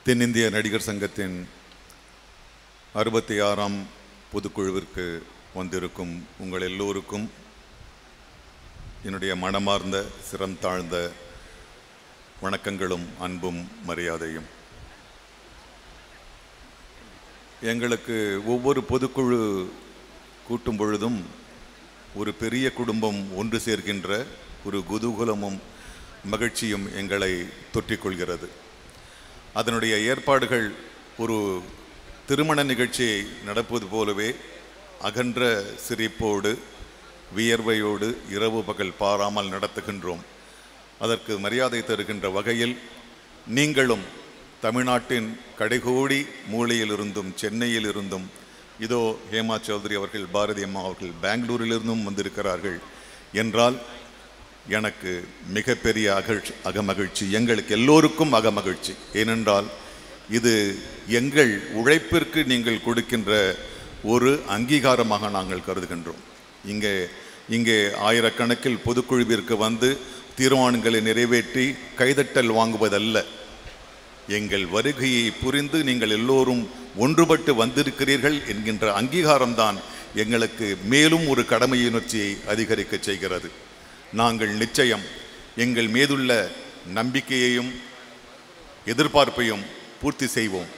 தென்னிந்திய நடிகர் சங்கத்தின் அறுபத்தி ஆறாம் பொதுக்குழுவிற்கு வந்திருக்கும் உங்கள் எல்லோருக்கும் என்னுடைய மனமார்ந்த சிரம் தாழ்ந்த வணக்கங்களும் அன்பும் மரியாதையும் எங்களுக்கு ஒவ்வொரு பொதுக்குழு கூட்டும் பொழுதும் ஒரு பெரிய குடும்பம் ஒன்று சேர்கின்ற ஒரு குதூகலமும் மகிழ்ச்சியும் எங்களை தொற்றிக்கொள்கிறது அதனுடைய ஏற்பாடுகள் ஒரு திருமண நிகழ்ச்சியை நடப்பது போலவே அகன்ற சிரிப்போடு வியர்வையோடு இரவு பகல் பாராமல் நடத்துகின்றோம் அதற்கு மரியாதை தருகின்ற வகையில் நீங்களும் தமிழ்நாட்டின் கடைகோடி மூலையில் இருந்தும் சென்னையில் இருந்தும் இதோ ஹேமா சௌத்ரி அவர்கள் பாரதி அம்மா அவர்கள் பெங்களூரிலிருந்தும் வந்திருக்கிறார்கள் என்றால் எனக்கு மிகப்பெரிய அகழ்ச்சி அகமகிழ்ச்சி எங்களுக்கு எல்லோருக்கும் அகமகிழ்ச்சி ஏனென்றால் இது எங்கள் உழைப்பிற்கு நீங்கள் கொடுக்கின்ற ஒரு அங்கீகாரமாக நாங்கள் கருதுகின்றோம் இங்கே இங்கே ஆயிரக்கணக்கில் பொதுக்குழுவிற்கு வந்து தீர்மானங்களை நிறைவேற்றி கைதட்டல் வாங்குவதல்ல எங்கள் வருகையை புரிந்து நீங்கள் எல்லோரும் ஒன்றுபட்டு வந்திருக்கிறீர்கள் என்கின்ற அங்கீகாரம்தான் எங்களுக்கு மேலும் ஒரு கடமையுணர்ச்சியை அதிகரிக்க செய்கிறது நாங்கள் நிச்சயம் எங்கள் மீதுள்ள நம்பிக்கையையும் எதிர்பார்ப்பையும் பூர்த்தி செய்வோம்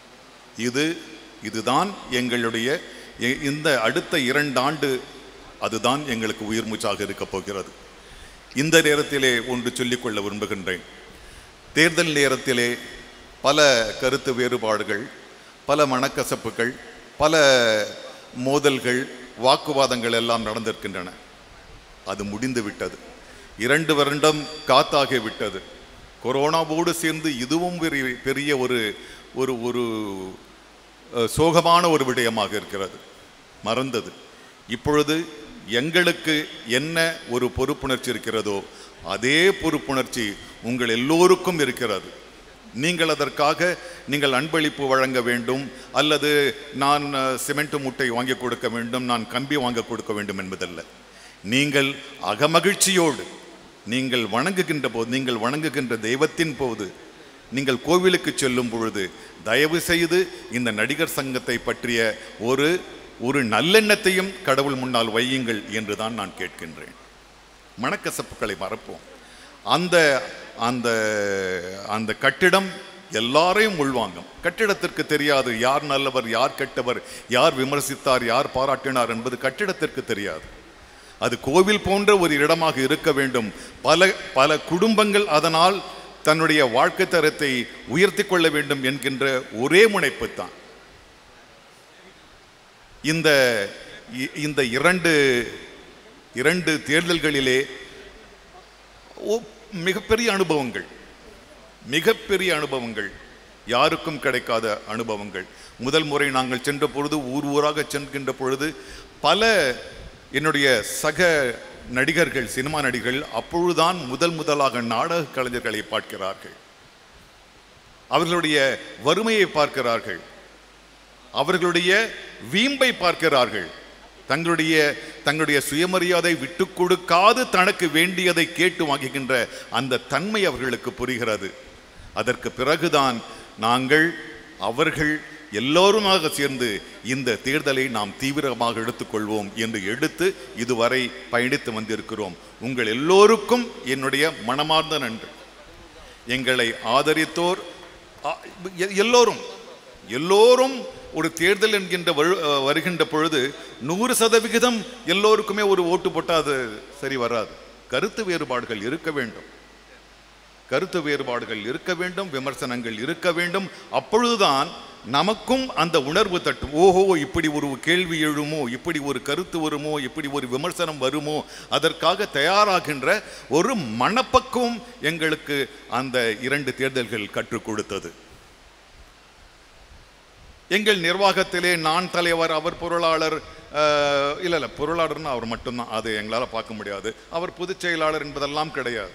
இது இதுதான் எங்களுடைய எ- இந்த அடுத்த இரண்டாண்டு அதுதான் எங்களுக்கு உயிர் மூச்சாக இருக்கப் போகிறது இந்த நேரத்திலே ஒன்று சொல்லிக்கொள்ள விரும்புகின்றேன் தேர்தல் நேரத்திலே பல கருத்து வேறுபாடுகள் பல மனக்கசப்புகள் பல மோதல்கள் வாக்குவாதங்கள் எல்லாம் நடந்திருக்கின்றன அது முடிந்து விட்டது இரண்டு வருடம் காத்தாகி விட்டது கொரோனாவோடு சேர்ந்து இதுவும் பெரிய பெரிய ஒரு ஒரு ஒரு அஹ், சோகமான ஒரு விடயமாக இருக்கிறது மறந்தது இப்பொழுது எங்களுக்கு என்ன ஒரு பொறுப்புணர்ச்சி இருக்கிறதோ அதே பொறுப்புணர்ச்சி உங்கள் எல்லோருக்கும் இருக்கிறது நீங்கள் அதற்காக நீங்கள் அன்பளிப்பு வழங்க வேண்டும் அல்லது நான் அஹ், சிமெண்ட் மூட்டை வாங்கி கொடுக்க வேண்டும் நான் கம்பி வாங்க கொடுக்க வேண்டும் என்பதல்ல நீங்கள் அகமகிழ்ச்சியோடு நீங்கள் வணங்குகின்ற போது நீங்கள் வணங்குகின்ற தெய்வத்தின் போது நீங்கள் கோவிலுக்கு செல்லும் பொழுது தயவு செய்து இந்த நடிகர் சங்கத்தை பற்றிய ஒரு ஒரு நல்லெண்ணத்தையும் கடவுள் முன்னால் வையுங்கள் என்று தான் நான் கேட்கின்றேன் மனக்கசப்புகளை மறப்போம் அந்த அந்த அந்த கட்டிடம் எல்லாரையும் உள்வாங்கும் கட்டிடத்திற்கு தெரியாது யார் நல்லவர் யார் கெட்டவர் யார் விமர்சித்தார் யார் பாராட்டினார் என்பது கட்டிடத்திற்கு தெரியாது அது கோவில் போன்ற ஒரு இடமாக இருக்க வேண்டும் பல பல குடும்பங்கள் அதனால் தன்னுடைய வாழ்க்கை தரத்தை உயர்த்தி கொள்ள வேண்டும் என்கின்ற ஒரே முனைப்பு தான் இந்த இ- இந்த இரண்டு இரண்டு தேர்தல்களிலே ஓ- மிகப்பெரிய அனுபவங்கள் மிகப்பெரிய அனுபவங்கள் யாருக்கும் கிடைக்காத அனுபவங்கள் முதல் முறை நாங்கள் சென்ற பொழுது ஊர் ஊராக சென்கின்ற பொழுது பல என்னுடைய சக நடிகர்கள் சினிமா நடிகர்கள் அப்பொழுதுதான் முதல் முதலாக நாடக கலைஞர்களை பார்க்கிறார்கள் அவர்களுடைய வறுமையை பார்க்கிறார்கள் அவர்களுடைய வீம்பை பார்க்கிறார்கள் தங்களுடைய தங்களுடைய சுயமரியாதை விட்டு கொடுக்காது தனக்கு வேண்டியதை கேட்டு வாங்குகின்ற அந்த தன்மை அவர்களுக்கு புரிகிறது அதற்கு பிறகுதான் நாங்கள் அவர்கள் எல்லோருமாக சேர்ந்து இந்த தேர்தலை நாம் தீவிரமாக எடுத்துக்கொள்வோம் என்று எடுத்து இதுவரை பயணித்து வந்திருக்கிறோம் உங்கள் எல்லோருக்கும் என்னுடைய மனமார்ந்த நன்றி எங்களை ஆதரித்தோர் ஆ, எ- எல்லோரும் எல்லோரும் ஒரு தேர்தல் என்கின்ற வரு- அஹ், வருகின்ற பொழுது நூறு சதவிகிதம் எல்லோருக்குமே ஒரு ஓட்டு போட்டால் அது சரி வராது கருத்து வேறுபாடுகள் இருக்க வேண்டும் கருத்து வேறுபாடுகள் இருக்க வேண்டும் விமர்சனங்கள் இருக்க வேண்டும் அப்பொழுதுதான் நமக்கும் அந்த உணர்வு தட்டும் ஓஹோ இப்படி ஒரு கேள்வி எழுமோ இப்படி ஒரு கருத்து வருமோ இப்படி ஒரு விமர்சனம் வருமோ அதற்காக தயாராகின்ற ஒரு மனப்பக்குவம் எங்களுக்கு அந்த இரண்டு தேர்தல்கள் கற்றுக் கொடுத்தது எங்கள் நிர்வாகத்திலே நான் தலைவர் அவர் பொருளாளர் அஹ், இல்ல இல்ல பொருளாளர்னு அவர் மட்டும்தான் அது எங்களால் பார்க்க முடியாது அவர் பொதுச் செயலாளர் என்பதெல்லாம் கிடையாது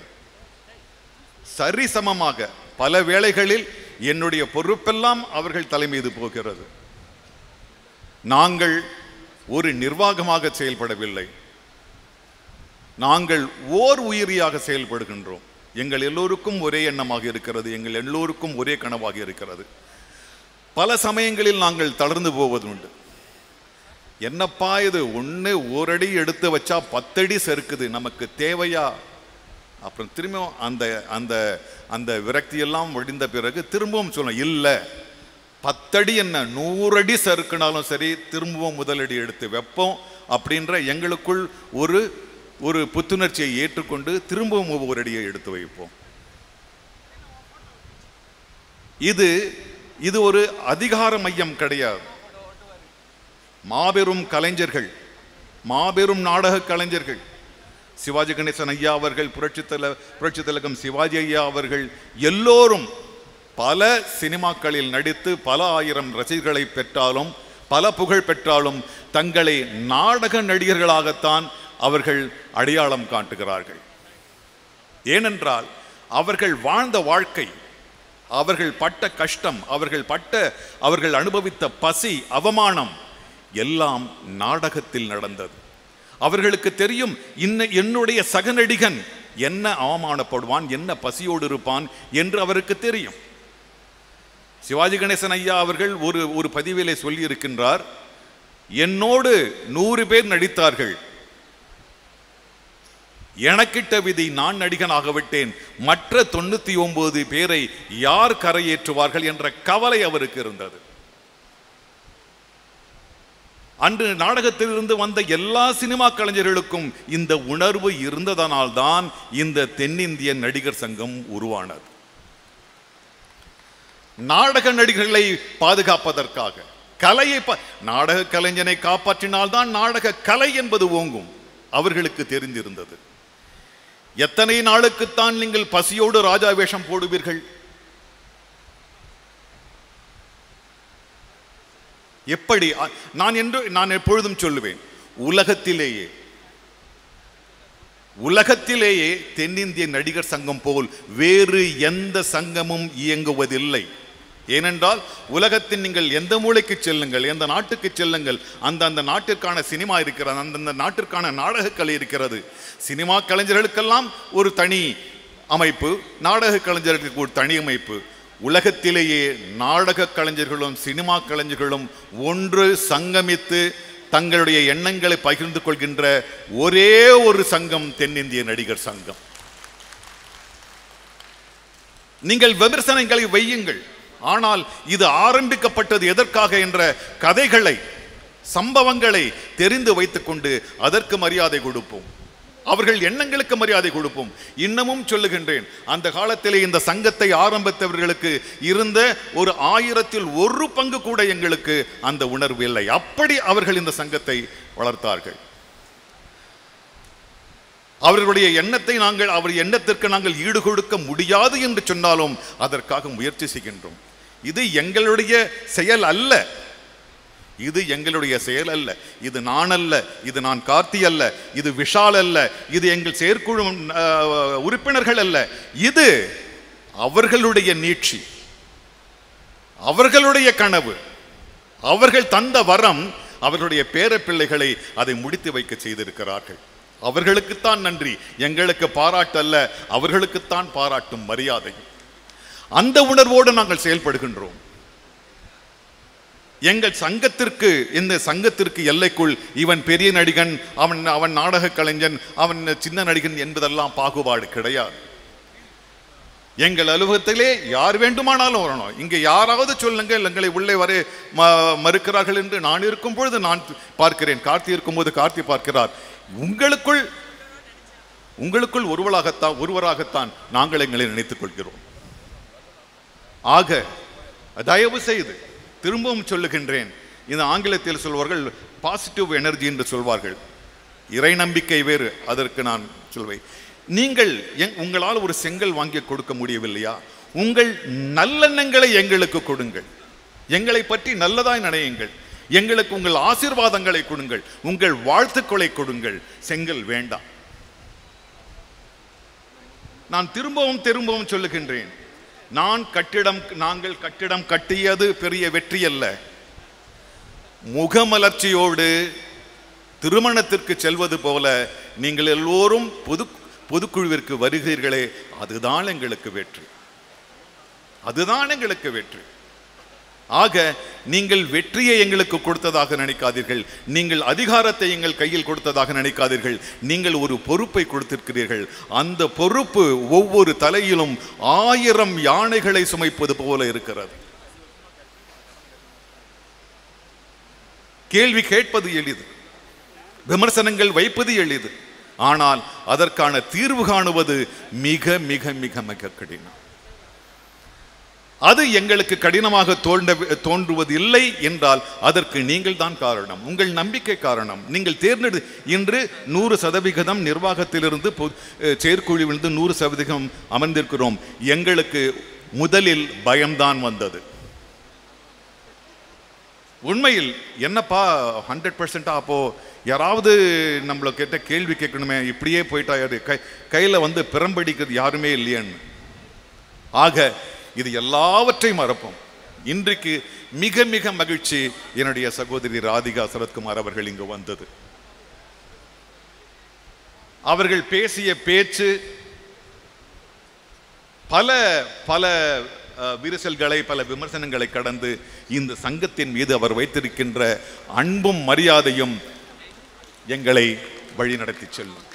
சரிசமமாக பல வேளைகளில் என்னுடைய பொறுப்பெல்லாம் அவர்கள் தலைமீது போகிறது நாங்கள் ஒரு நிர்வாகமாக செயல்படவில்லை நாங்கள் ஓர் உயிரியாக செயல்படுகின்றோம் எங்கள் எல்லோருக்கும் ஒரே எண்ணமாக இருக்கிறது எங்கள் எல்லோருக்கும் ஒரே கனவாக இருக்கிறது பல சமயங்களில் நாங்கள் தளர்ந்து போவதுண்டு என்னப்பா இது ஒன்று ஓரடி எடுத்து வச்சா பத்தடி செருக்குது நமக்கு தேவையா அப்புறம் திரும்பவும் அந்த அந்த அந்த விரக்தியெல்லாம் முடிந்த பிறகு திரும்பவும் சொல்லணும் இல்லை பத்தடி என்ன நூறடி சறுக்குனாலும் சரி திரும்பவும் முதலடி எடுத்து வைப்போம் அப்படின்ற எங்களுக்குள் ஒரு ஒரு புத்துணர்ச்சியை ஏற்றுக்கொண்டு திரும்பவும் ஒவ்வொரு அடியை எடுத்து வைப்போம் இது இது ஒரு அதிகார மையம் கிடையாது மாபெரும் கலைஞர்கள் மாபெரும் நாடக கலைஞர்கள் சிவாஜி கணேசன் ஐயா அவர்கள் புரட்சி தல புரட்சி திலகம் சிவாஜி ஐயா அவர்கள் எல்லோரும் பல சினிமாக்களில் நடித்து பல ஆயிரம் ரசிகர்களை பெற்றாலும் பல புகழ் பெற்றாலும் தங்களை நாடக நடிகர்களாகத்தான் அவர்கள் அடையாளம் காட்டுகிறார்கள் ஏனென்றால் அவர்கள் வாழ்ந்த வாழ்க்கை அவர்கள் பட்ட கஷ்டம் அவர்கள் பட்ட அவர்கள் அனுபவித்த பசி அவமானம் எல்லாம் நாடகத்தில் நடந்தது அவர்களுக்கு தெரியும் இன்ன என்னுடைய சக நடிகன் என்ன அவமானப்படுவான் என்ன பசியோடு இருப்பான் என்று அவருக்கு தெரியும் சிவாஜி கணேசன் ஐயா அவர்கள் ஒரு ஒரு பதிவிலே சொல்லி இருக்கின்றார் என்னோடு நூறு பேர் நடித்தார்கள் எனக்கிட்ட விதி நான் நடிகனாக விட்டேன் மற்ற தொண்ணூத்தி ஒன்பது பேரை யார் கரையேற்றுவார்கள் என்ற கவலை அவருக்கு இருந்தது அன்று நாடகத்திலிருந்து வந்த எல்லா சினிமா கலைஞர்களுக்கும் இந்த உணர்வு இருந்ததனால்தான் இந்த தென்னிந்திய நடிகர் சங்கம் உருவானது நாடக நடிகர்களை பாதுகாப்பதற்காக கலையை பா- நாடக கலைஞனை காப்பாற்றினால்தான் நாடக கலை என்பது ஓங்கும் அவர்களுக்கு தெரிந்திருந்தது எத்தனை நாளுக்குத்தான் நீங்கள் பசியோடு ராஜா வேஷம் போடுவீர்கள் எப்படி அ- நான் என்று நான் எப்பொழுதும் சொல்லுவேன் உலகத்திலேயே உலகத்திலேயே தென்னிந்திய நடிகர் சங்கம் போல் வேறு எந்த சங்கமும் இயங்குவதில்லை ஏனென்றால் உலகத்தின் நீங்கள் எந்த மூலைக்கு செல்லுங்கள் எந்த நாட்டுக்கு செல்லுங்கள் அந்த அந்த நாட்டிற்கான சினிமா இருக்கிறது அந்தந்த நாட்டிற்கான நாடகக்கலை இருக்கிறது சினிமா கலைஞர்களுக்கெல்லாம் ஒரு தனி அமைப்பு நாடக கலைஞர்களுக்கு ஒரு தனி அமைப்பு உலகத்திலேயே நாடக கலைஞர்களும் சினிமா கலைஞர்களும் ஒன்று சங்கமித்து தங்களுடைய எண்ணங்களை பகிர்ந்து கொள்கின்ற ஒரே ஒரு சங்கம் தென்னிந்திய நடிகர் சங்கம் நீங்கள் விமர்சனங்களை வையுங்கள் ஆனால் இது ஆரம்பிக்கப்பட்டது எதற்காக என்ற கதைகளை சம்பவங்களை தெரிந்து வைத்துக்கொண்டு அதற்கு மரியாதை கொடுப்போம் அவர்கள் எண்ணங்களுக்கு மரியாதை கொடுப்போம் இன்னமும் சொல்லுகின்றேன் அந்த காலத்திலே இந்த சங்கத்தை ஆரம்பித்தவர்களுக்கு இருந்த ஒரு ஆயிரத்தில் ஒரு பங்கு கூட எங்களுக்கு அந்த உணர்வு இல்லை அப்படி அவர்கள் இந்த சங்கத்தை வளர்த்தார்கள் அவர்களுடைய எண்ணத்தை நாங்கள் அவர் எண்ணத்திற்கு நாங்கள் ஈடு கொடுக்க முடியாது என்று சொன்னாலும் அதற்காக முயற்சி செய்கின்றோம் இது எங்களுடைய செயல் அல்ல இது எங்களுடைய செயல் அல்ல இது நான் அல்ல இது நான் கார்த்தி அல்ல இது விஷால் அல்ல இது எங்கள் செயற்குழு அஹ், உறுப்பினர்கள் அல்ல இது அவர்களுடைய நீட்சி அவர்களுடைய கனவு அவர்கள் தந்த வரம் அவர்களுடைய பேரப்பிள்ளைகளை அதை முடித்து வைக்க செய்திருக்கிறார்கள் அவர்களுக்குத்தான் நன்றி எங்களுக்கு பாராட்டு அல்ல அவர்களுக்குத்தான் பாராட்டும் மரியாதை அந்த உணர்வோடு நாங்கள் செயல்படுகின்றோம் எங்கள் சங்கத்திற்கு இந்த சங்கத்திற்கு எல்லைக்குள் இவன் பெரிய நடிகன் அவன் அவன் நாடக கலைஞன் அவன் சின்ன நடிகன் என்பதெல்லாம் பாகுபாடு கிடையாது எங்கள் அலுவலகத்திலே யார் வேண்டுமானாலும் வரணும் இங்கே யாராவது சொல்லுங்கள் எங்களை உள்ளே வர ம- மறுக்கிறார்கள் என்று நான் இருக்கும் பொழுது நான் பார்க்கிறேன் கார்த்தி இருக்கும்போது கார்த்தி பார்க்கிறார் உங்களுக்குள் உங்களுக்குள் ஒருவராகத்தான் ஒருவராகத்தான் நாங்கள் எங்களை நினைத்துக் கொள்கிறோம் ஆக தயவு செய்து திரும்பவும் சொல்லுகின்றேன் இந்த ஆங்கிலத்தில் சொல்வார்கள் பாசிட்டிவ் எனர்ஜி என்று சொல்வார்கள் இறை நம்பிக்கை வேறு அதற்கு நான் சொல்வேன் நீங்கள் எங்- உங்களால் ஒரு செங்கல் வாங்கி கொடுக்க முடியவில்லையா உங்கள் நல்லெண்ணங்களை எங்களுக்கு கொடுங்கள் எங்களை பற்றி நல்லதாய் நினையுங்கள் எங்களுக்கு உங்கள் ஆசீர்வாதங்களை கொடுங்கள் உங்கள் வாழ்த்துக்களை கொடுங்கள் செங்கல் வேண்டாம் நான் திரும்பவும் திரும்பவும் சொல்லுகின்றேன் நான் கட்டிடம் நாங்கள் கட்டிடம் கட்டியது பெரிய வெற்றி அல்ல முகமலர்ச்சியோடு திருமணத்திற்கு செல்வது போல நீங்கள் எல்லோரும் புது பொதுக்குழுவிற்கு வருகிறீர்களே அதுதான் எங்களுக்கு வெற்றி அதுதான் எங்களுக்கு வெற்றி ஆக நீங்கள் வெற்றியை எங்களுக்கு கொடுத்ததாக நினைக்காதீர்கள் நீங்கள் அதிகாரத்தை எங்கள் கையில் கொடுத்ததாக நினைக்காதீர்கள் நீங்கள் ஒரு பொறுப்பை கொடுத்திருக்கிறீர்கள் அந்த பொறுப்பு ஒவ்வொரு தலையிலும் ஆயிரம் யானைகளை சுமைப்பது போல இருக்கிறது கேள்வி கேட்பது எளிது விமர்சனங்கள் வைப்பது எளிது ஆனால் அதற்கான தீர்வு காணுவது மிக மிக மிக மிக கடினம் அது எங்களுக்கு கடினமாக தோன்ற தோன்றுவதில்லை என்றால் அதற்கு நீங்கள் தான் காரணம் உங்கள் நம்பிக்கை காரணம் நீங்கள் தேர்ந்தெடு இன்று நூறு சதவிகிதம் நிர்வாகத்திலிருந்து பொ- அஹ் செயற்குழுவிலிருந்து நூறு சதவிகிதம் அமர்ந்திருக்கிறோம் எங்களுக்கு முதலில் பயம்தான் வந்தது உண்மையில் என்னப்பா ஹண்ட்ரட் பர்சன்டா அப்போ யாராவது நம்மள கேட்ட கேள்வி கேட்கணுமே இப்படியே போயிட்டா யாரு கை கையில் வந்து பிறம்படிக்கிறது யாருமே இல்லையான்னு ஆக இது எல்லாவற்றையும் மறப்போம் இன்றைக்கு மிக மிக மகிழ்ச்சி என்னுடைய சகோதரி ராதிகா சரத்குமார் அவர்கள் இங்கு வந்தது அவர்கள் பேசிய பேச்சு பல பல அஹ், விரிசல்களை பல விமர்சனங்களை கடந்து இந்த சங்கத்தின் மீது அவர் வைத்திருக்கின்ற அன்பும் மரியாதையும் எங்களை வழிநடத்தி செல்லும்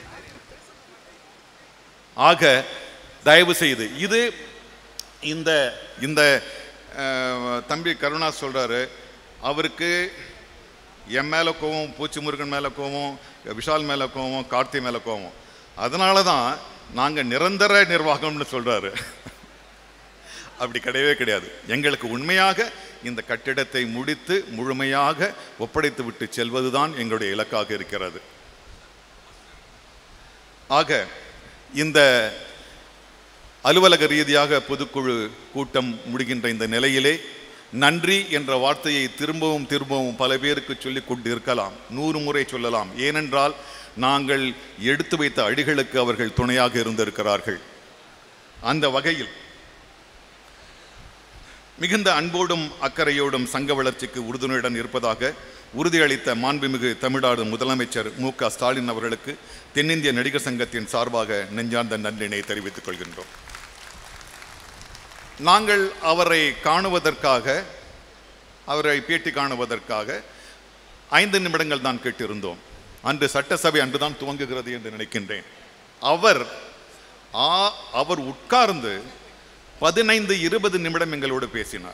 ஆக தயவு செய்து இது இந்த இந்த அஹ், தம்பி கருணா சொல்றாரு அவருக்கு என் மேல கோவம் பூச்சி முருகன் மேல கோவம் விஷால் மேல கோவம் கார்த்தி மேல கோவம் அதனால தான் நாங்க நிரந்தர நிர்வாகம்னு சொல்றாரு அப்படி கிடையவே கிடையாது எங்களுக்கு உண்மையாக இந்த கட்டிடத்தை முடித்து முழுமையாக ஒப்படைத்து விட்டு செல்வதுதான் எங்களுடைய இலக்காக இருக்கிறது ஆக இந்த அலுவலக ரீதியாக பொதுக்குழு கூட்டம் முடிகின்ற இந்த நிலையிலே நன்றி என்ற வார்த்தையை திரும்பவும் திரும்பவும் பல பேருக்கு சொல்லிக் கொண்டு இருக்கலாம் நூறு முறை சொல்லலாம் ஏனென்றால் நாங்கள் எடுத்து வைத்த அடிகளுக்கு அவர்கள் துணையாக இருந்திருக்கிறார்கள் அந்த வகையில் மிகுந்த அன்போடும் அக்கறையோடும் சங்க வளர்ச்சிக்கு உறுதுணையுடன் இருப்பதாக உறுதியளித்த மாண்புமிகு தமிழ்நாடு முதலமைச்சர் மு க ஸ்டாலின் அவர்களுக்கு தென்னிந்திய நடிகர் சங்கத்தின் சார்பாக நெஞ்சார்ந்த நன்றினை தெரிவித்துக் கொள்கின்றோம் நாங்கள் அவரை காணுவதற்காக அவரை பேட்டி காணுவதற்காக ஐந்து நிமிடங்கள் தான் கேட்டிருந்தோம் அன்று சட்டசபை அன்றுதான் துவங்குகிறது என்று நினைக்கின்றேன் அவர் ஆ- அவர் உட்கார்ந்து பதினைந்து இருபது நிமிடம் எங்களோடு பேசினார்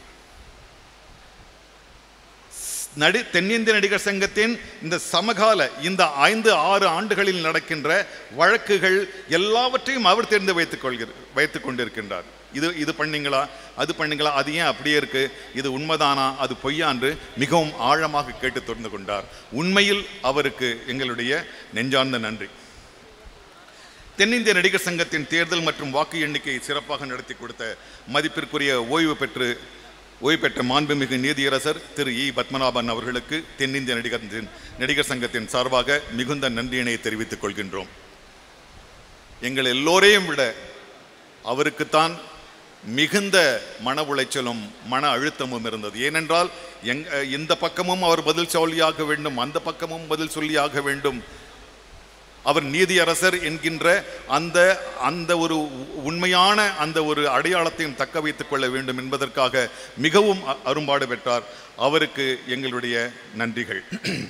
நடி தென்னிந்திய நடிகர் சங்கத்தின் இந்த சமகால இந்த ஐந்து ஆறு ஆண்டுகளில் நடக்கின்ற வழக்குகள் எல்லாவற்றையும் அவர் தெரிந்து வைத்துக் கொள்கிற வைத்துக் கொண்டிருக்கின்றார் இது இது பண்ணீங்களா அது பண்ணீங்களா அது ஏன் அப்படியே இருக்கு இது உண்மைதானா அது பொய்யா என்று மிகவும் ஆழமாக கேட்டு தொடர்ந்து கொண்டார் உண்மையில் அவருக்கு எங்களுடைய நெஞ்சார்ந்த நன்றி தென்னிந்திய நடிகர் சங்கத்தின் தேர்தல் மற்றும் வாக்கு எண்ணிக்கையை சிறப்பாக நடத்தி கொடுத்த மதிப்பிற்குரிய ஓய்வு பெற்று ஓய்வு பெற்ற மாண்புமிகு நீதியரசர் திரு இ பத்மநாபன் அவர்களுக்கு தென்னிந்திய நடிகர் நடிகர் சங்கத்தின் சார்பாக மிகுந்த நன்றியினை தெரிவித்துக் கொள்கின்றோம் எங்கள் எல்லோரையும் விட அவருக்குத்தான் மிகுந்த மன உளைச்சலும் மன அழுத்தமும் இருந்தது ஏனென்றால் எங் இந்த பக்கமும் அவர் பதில் சொல்லியாக வேண்டும் அந்த பக்கமும் பதில் சொல்லியாக வேண்டும் அவர் நீதியரசர் என்கின்ற அந்த அந்த ஒரு உ- உண்மையான அந்த ஒரு அடையாளத்தையும் தக்க வைத்துக் கொள்ள வேண்டும் என்பதற்காக மிகவும் அ- அரும்பாடு பெற்றார் அவருக்கு எங்களுடைய நன்றிகள்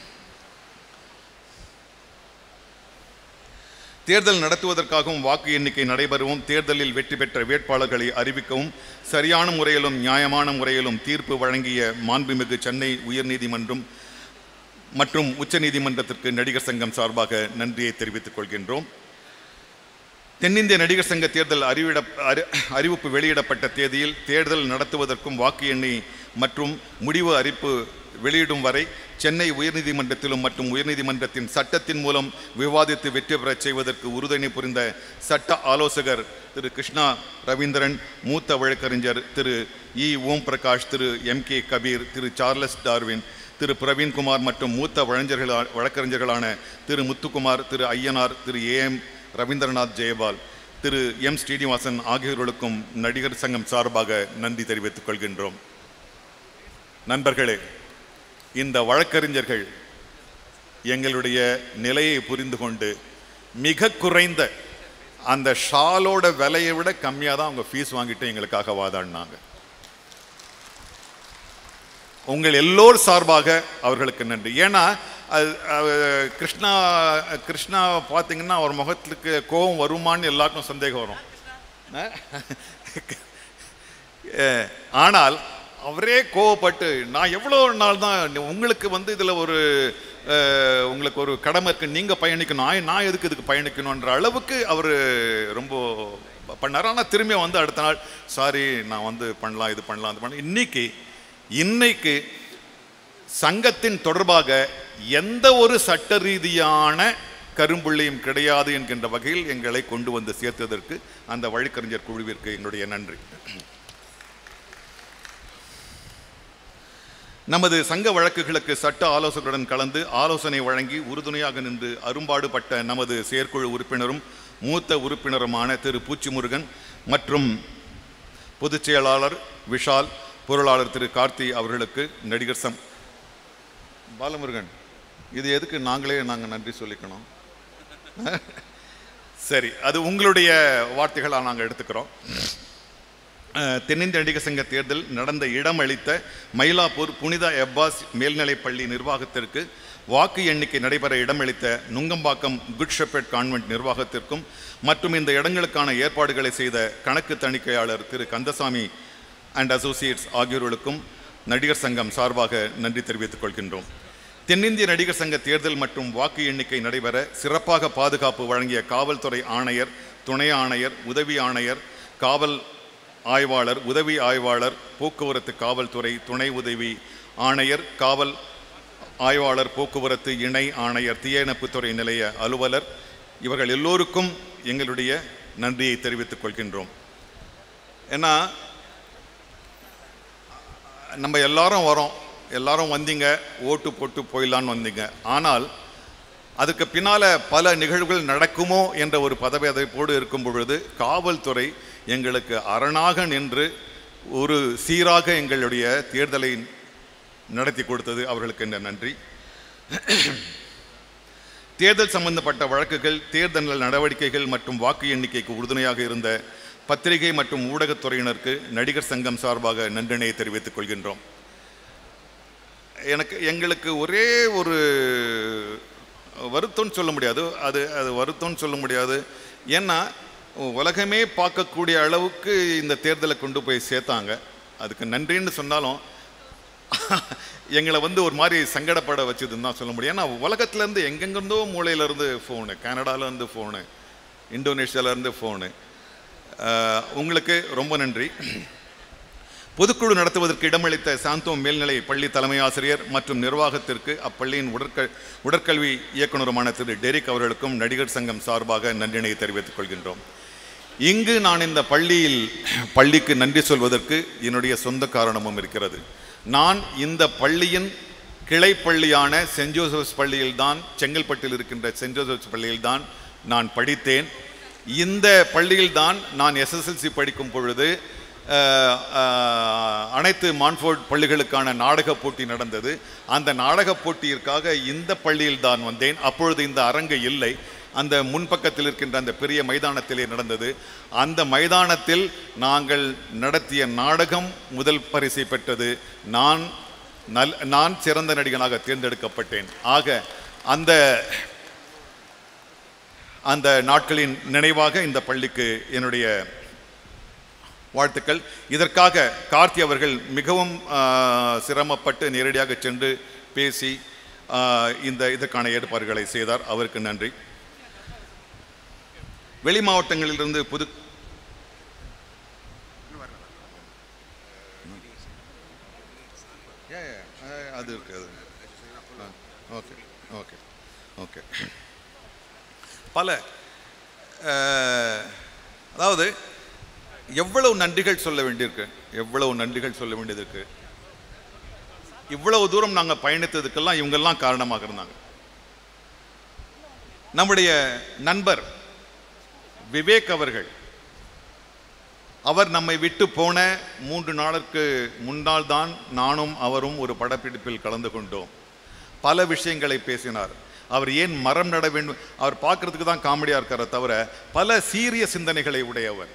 தேர்தல் நடத்துவதற்காகவும் வாக்கு எண்ணிக்கை நடைபெறவும் தேர்தலில் வெற்றி பெற்ற வேட்பாளர்களை அறிவிக்கவும் சரியான முறையிலும் நியாயமான முறையிலும் தீர்ப்பு வழங்கிய மாண்புமிகு சென்னை உயர்நீதிமன்றம் மற்றும் உச்சநீதிமன்றத்திற்கு நடிகர் சங்கம் சார்பாக நன்றியை தெரிவித்துக் கொள்கின்றோம் தென்னிந்திய நடிகர் சங்க தேர்தல் அறிவிட அறி- அறிவிப்பு வெளியிடப்பட்ட தேதியில் தேர்தல் நடத்துவதற்கும் வாக்கு எண்ணி மற்றும் முடிவு அறிப்பு வெளியிடும் வரை சென்னை உயர்நீதிமன்றத்திலும் மற்றும் உயர்நீதிமன்றத்தின் சட்டத்தின் மூலம் விவாதித்து வெற்றி பெறச் செய்வதற்கு உறுதுணை புரிந்த சட்ட ஆலோசகர் திரு கிருஷ்ணா ரவீந்திரன் மூத்த வழக்கறிஞர் திரு இ ஓம் பிரகாஷ் திரு எம் கே கபீர் திரு சார்லஸ் டார்வின் திரு பிரவீன்குமார் மற்றும் மூத்த வழஞ்சர்களா வழக்கறிஞர்களான திரு முத்துக்குமார் திரு ஐயனார் திரு ஏ எம் ரவீந்திரநாத் ஜெயபால் திரு எம் ஸ்ரீனிவாசன் ஆகியோர்களுக்கும் நடிகர் சங்கம் சார்பாக நன்றி தெரிவித்துக் கொள்கின்றோம் நண்பர்களே இந்த வழக்கறிஞர்கள் எங்களுடைய நிலையை புரிந்து கொண்டு மிக குறைந்த அந்த ஷாலோட விலையை விட கம்மியாக தான் அவங்க ஃபீஸ் வாங்கிட்டு எங்களுக்காக வாதாடினாங்க உங்கள் எல்லோர் சார்பாக அவர்களுக்கு நன்றி ஏன்னா அது அது கிருஷ்ணா கிருஷ்ணா பார்த்தீங்கன்னா அவர் முகத்துக்கு கோபம் வருமான்னு எல்லாருக்கும் சந்தேகம் வரும் அஹ், ஆனால் அவரே கோவப்பட்டு நான் எவ்வளோ நாள் தான் உங்களுக்கு வந்து இதில் ஒரு அஹ், உங்களுக்கு ஒரு கடமை இருக்கு நீங்கள் பயணிக்கணும் நான் நான் எதுக்கு இதுக்கு பயணிக்கணுன்ற அளவுக்கு அவர் ரொம்ப பண்ணார் ஆனால் திரும்பி வந்து அடுத்த நாள் சாரி நான் வந்து பண்ணலாம் இது பண்ணலாம் இது பண்ணலாம் இன்னைக்கு இன்னைக்கு சங்கத்தின் தொடர்பாக எந்த ஒரு சட்ட ரீதியான கரும்புள்ளியும் கிடையாது என்கின்ற வகையில் எங்களை கொண்டு வந்து சேர்த்ததற்கு அந்த வழக்கறிஞர் குழுவிற்கு எங்களுடைய நன்றி நமது சங்க வழக்குகளுக்கு சட்ட ஆலோசகருடன் கலந்து ஆலோசனை வழங்கி உறுதுணையாக நின்று அரும்பாடுபட்ட நமது செயற்குழு உறுப்பினரும் மூத்த உறுப்பினருமான திரு பூச்சிமுருகன் மற்றும் பொதுச் செயலாளர் விஷால் பொருளாளர் திரு கார்த்தி அவர்களுக்கு நடிகர் சம் பாலமுருகன் இது எதுக்கு நாங்களே நாங்கள் நன்றி சொல்லிக்கணும் சரி அது உங்களுடைய வார்த்தைகளாக நாங்கள் எடுத்துக்கிறோம் அஹ், தென்னிந்திய நடிகர் சங்க தேர்தல் நடந்த இடம் அளித்த மயிலாப்பூர் புனித எப்பாஸ் மேல்நிலைப் பள்ளி நிர்வாகத்திற்கு வாக்கு எண்ணிக்கை நடைபெற இடமளித்த நுங்கம்பாக்கம் குட் ஷெப்பர்ட் கான்வென்ட் நிர்வாகத்திற்கும் மற்றும் இந்த இடங்களுக்கான ஏற்பாடுகளை செய்த கணக்கு தணிக்கையாளர் திரு கந்தசாமி அண்ட் அசோசியேட்ஸ் ஆகியோர்களுக்கும் நடிகர் சங்கம் சார்பாக நன்றி தெரிவித்துக் கொள்கின்றோம் தென்னிந்திய நடிகர் சங்க தேர்தல் மற்றும் வாக்கு எண்ணிக்கை நடைபெற சிறப்பாக பாதுகாப்பு வழங்கிய காவல்துறை ஆணையர் துணை ஆணையர் உதவி ஆணையர் காவல் ஆய்வாளர் உதவி ஆய்வாளர் போக்குவரத்து காவல்துறை துணை உதவி ஆணையர் காவல் ஆய்வாளர் போக்குவரத்து இணை ஆணையர் தீயணைப்புத்துறை நிலைய அலுவலர் இவர்கள் எல்லோருக்கும் எங்களுடைய நன்றியை தெரிவித்துக் கொள்கின்றோம் ஏன்னா நம்ம எல்லாரும் வரோம் எல்லாரும் வந்தீங்க ஓட்டு போட்டு போயிடலான்னு வந்தீங்க ஆனால் அதுக்கு பின்னால பல நிகழ்வுகள் நடக்குமோ என்ற ஒரு பதவியதைப்போடு இருக்கும் பொழுது காவல்துறை எங்களுக்கு அரணாக நின்று ஒரு சீராக எங்களுடைய தேர்தலை நடத்தி கொடுத்தது அவர்களுக்கு என்ன நன்றி தேர்தல் சம்பந்தப்பட்ட வழக்குகள் தேர்தல் நடவடிக்கைகள் மற்றும் வாக்கு எண்ணிக்கைக்கு உறுதுணையாக இருந்த பத்திரிகை மற்றும் ஊடகத்துறையினருக்கு நடிகர் சங்கம் சார்பாக நன்றினை தெரிவித்துக் கொள்கின்றோம் எனக்கு எங்களுக்கு ஒரே ஒரு வருத்தம்னு சொல்ல முடியாது அது அது வருத்தம்னு சொல்ல முடியாது ஏன்னா உலகமே பார்க்கக்கூடிய அளவுக்கு இந்த தேர்தலை கொண்டு போய் சேர்த்தாங்க அதுக்கு நன்றின்னு சொன்னாலும் எங்களை வந்து ஒரு மாதிரி சங்கடப்பட வச்சதுன்னு தான் சொல்ல முடியும் ஏன்னா உலகத்துலேருந்து எங்கெங்கிருந்தோ மூலையிலேருந்து ஃபோனு கனடாலேருந்து ஃபோனு இந்தோனேஷியாவிலேருந்து ஃபோனு உங்களுக்கு ரொம்ப நன்றி பொதுக்குழு நடத்துவதற்கு இடமளித்த சாந்தோம் மேல்நிலை பள்ளி தலைமை ஆசிரியர் மற்றும் நிர்வாகத்திற்கு அப்பள்ளியின் உடற்க உடற்கல்வி இயக்குனருமான திரு டெரிக் அவர்களுக்கும் நடிகர் சங்கம் சார்பாக நன்றினை தெரிவித்துக் கொள்கின்றோம் இங்கு நான் இந்த பள்ளியில் பள்ளிக்கு நன்றி சொல்வதற்கு என்னுடைய சொந்த காரணமும் இருக்கிறது நான் இந்த பள்ளியின் கிளை பள்ளியான சென்ட் ஜோசப்ஸ் பள்ளியில்தான் செங்கல்பட்டில் இருக்கின்ற சென்ட் ஜோசப்ஸ் பள்ளியில்தான் நான் படித்தேன் இந்த பள்ளியில்தான் நான் எஸ்எஸ்எல்சி படிக்கும் பொழுது அஹ், அஹ், அனைத்து மான்ஃபோர்ட் பள்ளிகளுக்கான நாடக போட்டி நடந்தது அந்த நாடக போட்டியிற்காக இந்த பள்ளியில் தான் வந்தேன் அப்பொழுது இந்த அரங்கு இல்லை அந்த முன்பக்கத்தில் இருக்கின்ற அந்த பெரிய மைதானத்திலே நடந்தது அந்த மைதானத்தில் நாங்கள் நடத்திய நாடகம் முதல் பரிசை பெற்றது நான் நல் நான் சிறந்த நடிகனாக தேர்ந்தெடுக்கப்பட்டேன் ஆக அந்த அந்த நாட்களின் நினைவாக இந்த பள்ளிக்கு என்னுடைய வாழ்த்துக்கள் இதற்காக கார்த்தி அவர்கள் மிகவும் ஆ, சிரமப்பட்டு நேரடியாக சென்று பேசி ஆ, இந்த இதற்கான ஏற்பாடுகளை செய்தார் அவருக்கு நன்றி வெளி மாவட்டங்களிலிருந்து புது Yeah, yeah, அஹ், அது இருக்கு அது ஓகே ஓகே ஓகே பல அஹ், அதாவது எவ்வளவு நன்றிகள் சொல்ல வேண்டியிருக்கு எவ்வளவு நன்றிகள் சொல்ல வேண்டியது இருக்கு இவ்வளவு தூரம் நாங்கள் பயணித்ததுக்கெல்லாம் இவங்கெல்லாம் காரணமாக இருந்தாங்க நம்முடைய நண்பர் விவேக் அவர்கள் அவர் நம்மை விட்டு போன மூன்று நாளுக்கு முன்னால் தான் நானும் அவரும் ஒரு படப்பிடிப்பில் கலந்து கொண்டோம் பல விஷயங்களை பேசினார் அவர் ஏன் மரம் நட வேண்டும் அவர் பார்க்கறதுக்கு தான் காமெடியா இருக்காரே தவிர பல சீரிய சிந்தனைகளை உடையவர்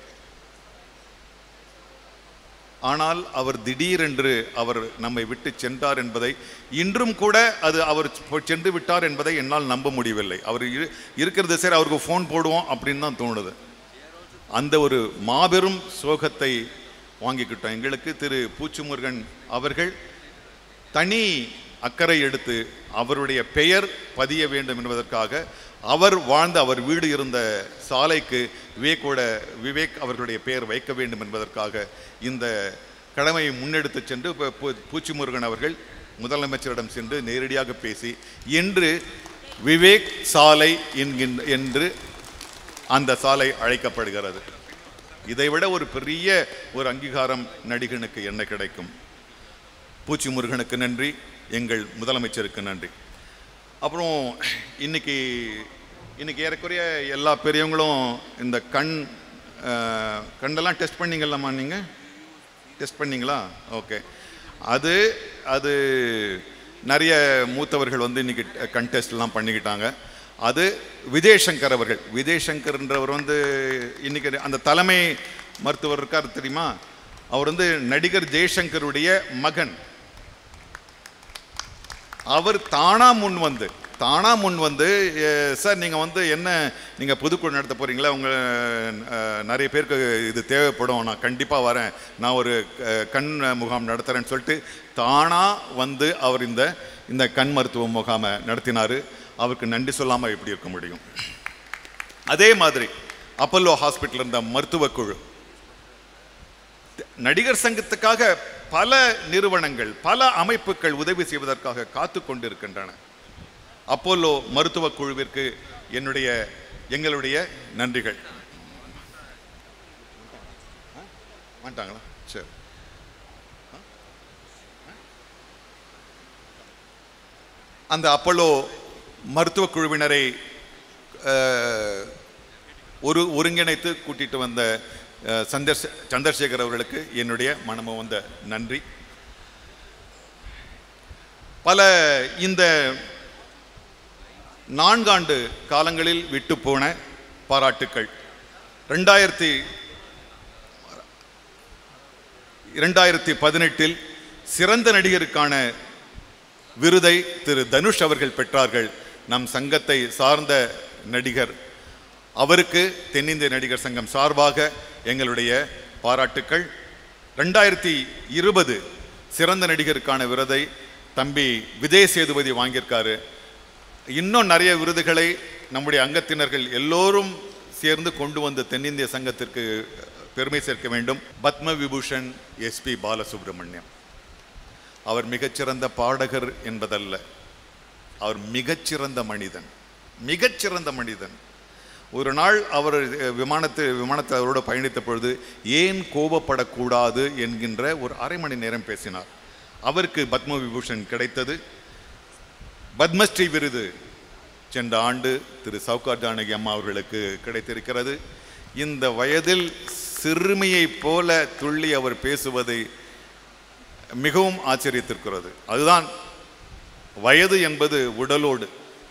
ஆனால் அவர் திடீரென்று அவர் நம்மை விட்டு சென்றார் என்பதை இன்றும் கூட அது அவர் செ- சென்று விட்டார் என்பதை என்னால் நம்ப முடியவில்லை அவர் இரு- இருக்கிறது சரி அவருக்கு ஃபோன் போடுவோம் அப்படின்னு தான் தோணுது அந்த ஒரு மாபெரும் சோகத்தை வாங்கிக்கிட்டோம் எங்களுக்கு திரு பூச்சுமுருகன் அவர்கள் தனி அக்கறை எடுத்து அவருடைய பெயர் பதிய வேண்டும் என்பதற்காக அவர் வாழ்ந்த அவர் வீடு இருந்த சாலைக்கு விவேக்கோட விவேக் அவர்களுடைய பெயர் வைக்க வேண்டும் என்பதற்காக இந்த கடமையை முன்னெடுத்து சென்று ப- பூ- பூச்சிமுருகன் அவர்கள் முதலமைச்சரிடம் சென்று நேரடியாக பேசி இன்று விவேக் சாலை என்கின்ற என்று அந்த சாலை அழைக்கப்படுகிறது இதைவிட ஒரு பெரிய ஒரு அங்கீகாரம் நடிகனுக்கு என்ன கிடைக்கும் பூச்சி முருகனுக்கு நன்றி எங்கள் முதலமைச்சருக்கு நன்றி அப்புறம் இன்னைக்கு இன்னைக்கு ஏறக்குறைய எல்லா பெரியவங்களும் இந்த கண் அஹ், கண்ணெல்லாம் டெஸ்ட் பண்ணீங்களாம்மா நீங்கள் டெஸ்ட் பண்ணீங்களா ஓகே அது அது நிறைய மூத்தவர்கள் வந்து இன்னைக்கு கண் டெஸ்ட்லாம் பண்ணிக்கிட்டாங்க அது விஜய் சங்கர் அவர்கள் விஜய் சங்கர்ன்றவர் வந்து இன்னைக்கு அந்த தலைமை மருத்துவர் இருக்கார் தெரியுமா அவர் வந்து நடிகர் ஜெய்சங்கருடைய மகன் அவர் தானா முன் வந்து தானா முன் வந்து "எ, சார் நீங்க வந்து என்ன நீங்க புதுக்குழு நடத்த போறீங்களா உங்க அஹ், நிறைய பேருக்கு இது தேவைப்படும் நான் கண்டிப்பா வரேன் நான் ஒரு அஹ், கண் முகாம் நடத்துறேன்னு சொல்லிட்டு தானா வந்து அவர் இந்த இந்த கண் மருத்துவ முகாமை நடத்தினாரு அவருக்கு நன்றி சொல்லாம எப்படி இருக்க முடியும் அதே மாதிரி அப்பல்லோ ஹாஸ்பிட்டல் இருந்த மருத்துவ குழு நடிகர் சங்கத்துக்காக பல நிறுவனங்கள் பல அமைப்புகள் உதவி செய்வதற்காக காத்து கொண்டிருக்கின்றன அப்போலோ மருத்துவ குழுவிற்கு என்னுடைய எங்களுடைய நன்றிகள் வந்துட்டாங்களா சரி அந்த அப்போலோ மருத்துவ குழுவினரை அஹ், ஒரு ஒருங்கிணைத்து கூட்டிட்டு வந்த அஹ், சந்தர் சந்திரசேகர் அவர்களுக்கு என்னுடைய மனமு வந்த நன்றி பல இந்த நான்காண்டு காலங்களில் விட்டு போன பாராட்டுக்கள் ரெண்டாயிரத்தி இரண்டாயிரத்தி பதினெட்டில் சிறந்த நடிகருக்கான விருதை திரு தனுஷ் அவர்கள் பெற்றார்கள் நம் சங்கத்தை சார்ந்த நடிகர் அவருக்கு தென்னிந்திய நடிகர் சங்கம் சார்பாக எங்களுடைய பாராட்டுக்கள் ரெண்டாயிரத்தி இருபது சிறந்த நடிகருக்கான விருதை தம்பி விஜய் சேதுபதி வாங்கியிருக்காரு இன்னும் நிறைய விருதுகளை நம்முடைய அங்கத்தினர்கள் எல்லோரும் சேர்ந்து கொண்டு வந்து தென்னிந்திய சங்கத்திற்கு பெருமை சேர்க்க வேண்டும் பத்ம விபூஷன் எஸ்பி பாலசுப்ரமணியம் அவர் மிகச்சிறந்த பாடகர் என்பதல்ல அவர் மிகச்சிறந்த மனிதன் மிகச்சிறந்த மனிதன் ஒரு நாள் அவர் அஹ், விமானத்து விமானத்தில் அவரோடு பயணித்த பொழுது ஏன் கோபப்படக்கூடாது என்கின்ற ஒரு அரை மணி நேரம் பேசினார் அவருக்கு பத்ம விபூஷன் கிடைத்தது பத்மஸ்ரீ விருது சென்ற ஆண்டு திரு சவுகார் ஜானகி அம்மா அவர்களுக்கு கிடைத்திருக்கிறது இந்த வயதில் சிறுமியைப் போல துள்ளி அவர் பேசுவதை மிகவும் ஆச்சரியத்திருக்கிறது அதுதான் வயது என்பது உடலோடு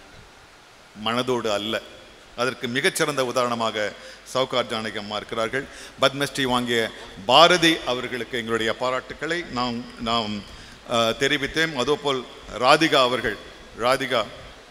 மனதோடு அல்ல அதற்கு மிகச்சிறந்த உதாரணமாக சவுகார் ஜானகி அம்மா இருக்கிறார்கள் பத்மஸ்ரீ வாங்கிய பாரதி அவர்களுக்கு எங்களுடைய பாராட்டுக்களை நாம் நாம் அஹ், தெரிவித்தேன் அதோபோல் ராதிகா அவர்கள் ராதிகா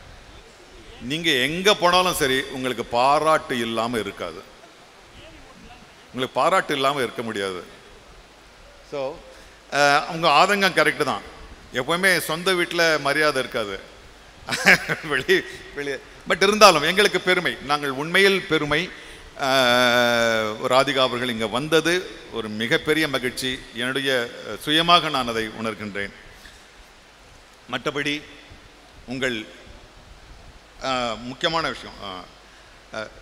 நீங்க எங்க போனாலும் சரி உங்களுக்கு பாராட்டு இல்லாம இருக்காது உங்களுக்கு பாராட்டு இல்லாம இருக்க முடியாது ஸோ அவங்க ஆதங்கம் கரெக்டு தான் எப்பவுமே சொந்த வீட்டில் மரியாதை இருக்காது வெளி வெளியே பட் இருந்தாலும் எங்களுக்கு பெருமை நாங்கள் உண்மையில் பெருமை அஹ், ராதிகா அவர்கள் இங்கே வந்தது ஒரு மிகப்பெரிய மகிழ்ச்சி என்னுடைய அஹ், சுயமாக நான் அதை உணர்கின்றேன் மற்றபடி உங்கள் அஹ், முக்கியமான விஷயம் அஹ், அஹ்,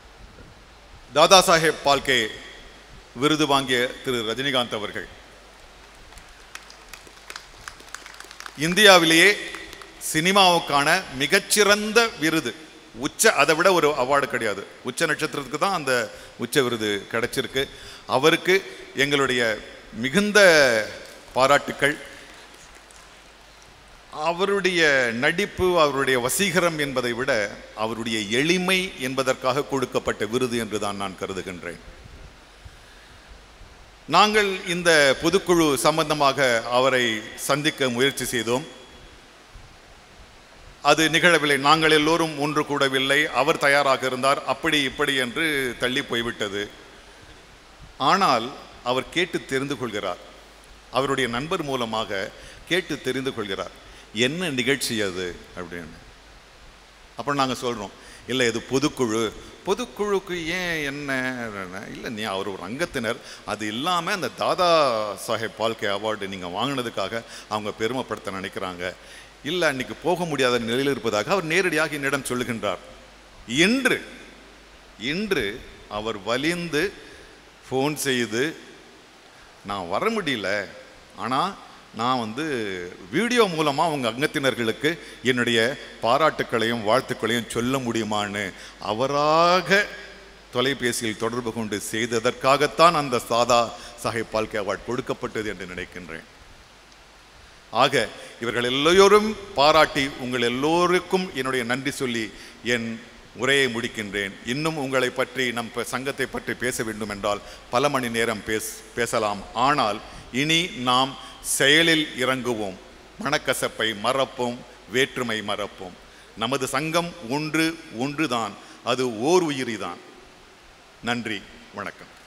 தாதா சாஹேப் பால்கே விருது வாங்கிய திரு ரஜினிகாந்த் அவர்கள் இந்தியாவிலேயே சினிமாவுக்கான மிகச்சிறந்த விருது உச்ச அதை விட ஒரு அவார்டு கிடையாது உச்ச நட்சத்திரத்துக்கு தான் அந்த உச்ச விருது கிடைச்சிருக்கு அவருக்கு எங்களுடைய மிகுந்த பாராட்டுக்கள் அவருடைய நடிப்பு அவருடைய வசீகரம் என்பதை விட அவருடைய எளிமை என்பதற்காக கொடுக்கப்பட்ட விருது என்று தான் நான் கருதுகின்றேன் நாங்கள் இந்த பொதுக்குழு சம்பந்தமாக அவரை சந்திக்க முயற்சி செய்தோம் அது நிகழவில்லை நாங்கள் எல்லோரும் ஒன்று கூடவில்லை அவர் தயாராக இருந்தார் அப்படி இப்படி என்று தள்ளி போய்விட்டது ஆனால் அவர் கேட்டு தெரிந்து கொள்கிறார் அவருடைய நண்பர் மூலமாக கேட்டு தெரிந்து கொள்கிறார் என்ன நிகழ்ச்சி அது அப்படின்னு அப்புறம் நாங்கள் சொல்கிறோம் இல்லை இது பொதுக்குழு பொதுக்குழுக்கு ஏன் என்ன இல்லை நீ அவர் ஒரு அங்கத்தினர் அது இல்லாமல் அந்த தாதா சாஹேப் பால்கே அவார்டு நீங்கள் வாங்கினதுக்காக அவங்க பெருமைப்படுத்த நினைக்கிறாங்க இல்லை அன்னைக்கு போக முடியாத நிலையில் இருப்பதாக அவர் நேரடியாக என்னிடம் சொல்லுகின்றார் இன்று இன்று அவர் வலிந்து ஃபோன் செய்து நான் வர முடியல ஆனால் நான் வந்து வீடியோ மூலமாக அவங்க அங்கத்தினர்களுக்கு என்னுடைய பாராட்டுக்களையும் வாழ்த்துக்களையும் சொல்ல முடியுமான்னு அவராக தொலைபேசியில் தொடர்பு கொண்டு செய்ததற்காகத்தான் அந்த சாதா சாஹிப் பால்கே அவார்ட் கொடுக்கப்பட்டது என்று நினைக்கின்றேன் ஆக இவர்கள் எல்லோரும் பாராட்டி உங்கள் எல்லோருக்கும் என்னுடைய நன்றி சொல்லி என் உரையை முடிக்கின்றேன் இன்னும் உங்களை பற்றி நம் ப- சங்கத்தை பற்றி பேச வேண்டும் என்றால் பல மணி நேரம் பேஸ் பேசலாம் ஆனால் இனி நாம் செயலில் இறங்குவோம் மனக்கசப்பை மறப்போம் வேற்றுமை மறப்போம் நமது சங்கம் ஒன்று ஒன்றுதான் அது ஓர் உயிரிதான் நன்றி வணக்கம்